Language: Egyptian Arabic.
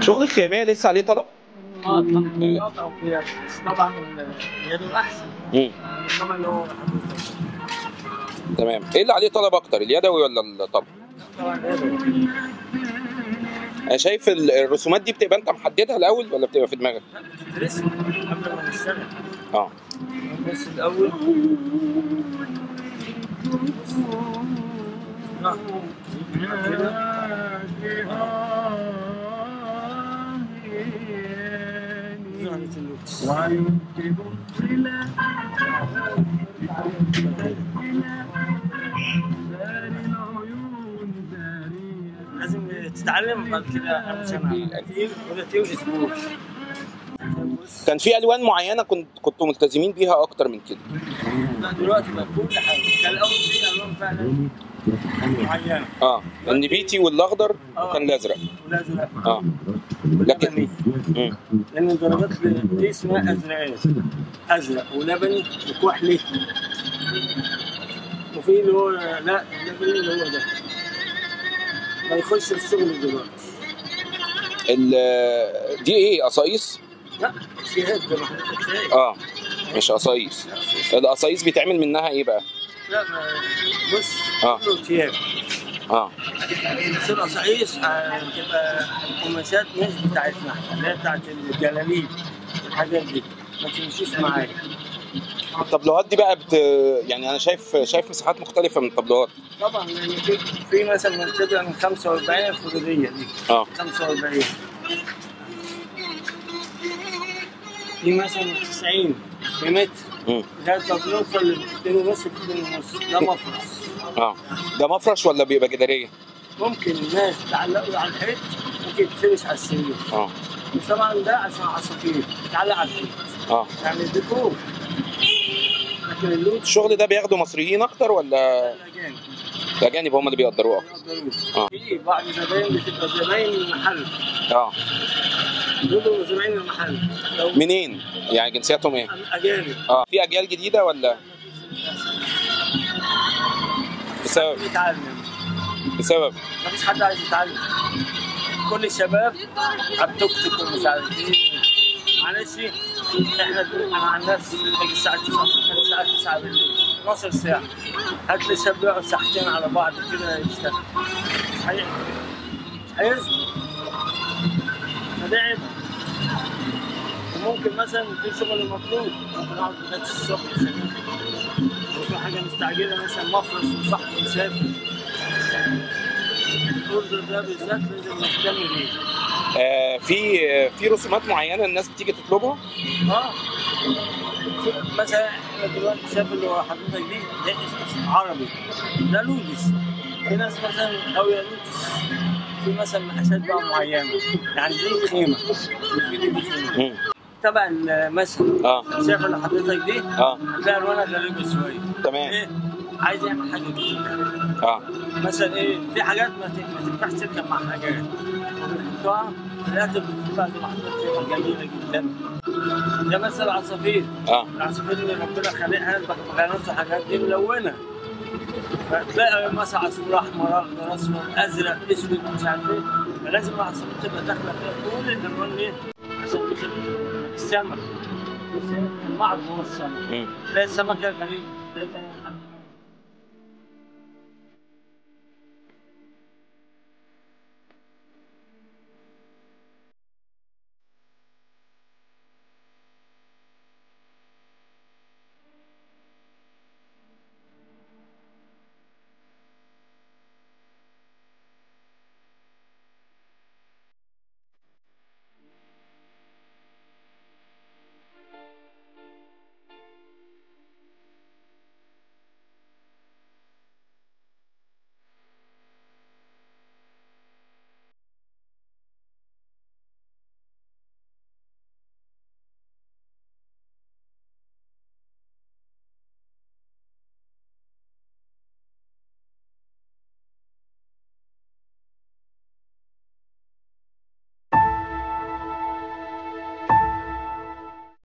شغل الخيامية لسه عليه طلب؟ اه طبعا او قياس بس طبعا اليد احسن مم. طبعا اللي هو تمام ايه اللي عليه طلب اكتر اليدوي ولا الطبع؟ طبعا اليد انا شايف ال- الرسومات دي بتبقى انت محددها الاول ولا بتبقى في دماغك؟ تدرس قبل ما نشتغل اه بس الاول آه. زهرة اللوتس لازم تتعلم بعد كده عشان تقيل وده تقيل اسبوع كان في الوان معينه كنت كنتوا ملتزمين بيها اكتر من كده لا دلوقتي بقى كل حاجه كان الاول في الوان فعلا معينه اه النبيتي والاخضر وكان الازرق والازرق اه لكن ولبني مم. لان الدرجات دي اسمها ازرقات ازرق ولبني وكحلي وفي اللي هو لا اللبني اللي هو ده ما يخش الشغل دلوقتي ال- دي ايه قصايص؟ لا شهاد زي ما حضرتك شايف اه مش قصايص القصايص بيتعمل منها ايه بقى؟ لا ما بص آه. كله ثياب اه بس القصايص آه، بتبقى قماشات مش بتاعتنا احنا اللي هي بتاعت الجلاليب الحاجات دي ما تمشيش معايا الطبلوهات دي بقى بت... يعني انا شايف شايف مساحات مختلفه من الطبلوهات طبعا لان في في مثلا من تبدا من 45 الخدوديه دي اه 45 دي مثلا 90 في متر مم. لغايه ما بنوصل ل 2 ونص 2 ونص ده مفرش اه ده مفرش ولا بيبقى جداريه؟ ممكن الناس تعلقه على الحيط ممكن تفرش على السرير اه بس طبعا ده عشان عصافير بتعلق على الحيط اه يعني ديكور لكن اللوت الشغل ده بياخدوا مصريين اكتر ولا الاجانب الاجانب هم اللي بيقدروه اكتر يقدروه آه. في بعض زباين بتبقى زباين المحل اه دول زباين المحل لو منين؟ يعني جنسياتهم ايه؟ اجانب اه في اجيال جديده ولا بسبب يتعلم بسبب ما فيش حد عايز يتعلم كل الشباب على التوك توك ومش عارف ايه معلش احنا انا عن نفسي باجي الساعه 9 الصبح الساعه 9 بالليل 12 ساعه هات لي شاب يقعد ساعتين على بعض كده يشتغل هي- مش هيثبت فده عيب وممكن مثلا في شغل مطلوب ممكن اقعد لغايه الصبح شغال وفي حاجه مستعجله مثلا مفرش وصاحبي مسافر الاوردر ده بالذات لازم نهتم بيه آه في آه في رسومات معينه الناس بتيجي تطلبها اه في- مثلا احنا دلوقتي شايف اللي ورا حضرتك دي ده اسم عربي ده لودس في ناس مثلا غاويه لودس في مثلا مقاسات بقى معينه يعني دي خيمه وفي دي خيمه مم. تبع المثل اه شايف اللي حضرتك دي اه هتلاقي الوانها غريبه شويه تمام ايه عايز يعمل حاجه جديده اه مثلا ايه في حاجات ما ت- ما تنفعش تركب مع حاجات بنحطها في الاخر بتطلع زي ما حضرتك شايفها جميله جدا ده مثلا عصافير اه العصافير اللي ربنا خالقها بغنوص حاجات دي ملونه فتلاقي مثلا عصفور احمر اخضر اصفر ازرق اسود مش عارف ايه فلازم العصافير تبقى داخله فيها كل الالوان ليه؟ عشان تخلي السمك المعظم هو السمك مم. تلاقي السمك ده غريب تلاقي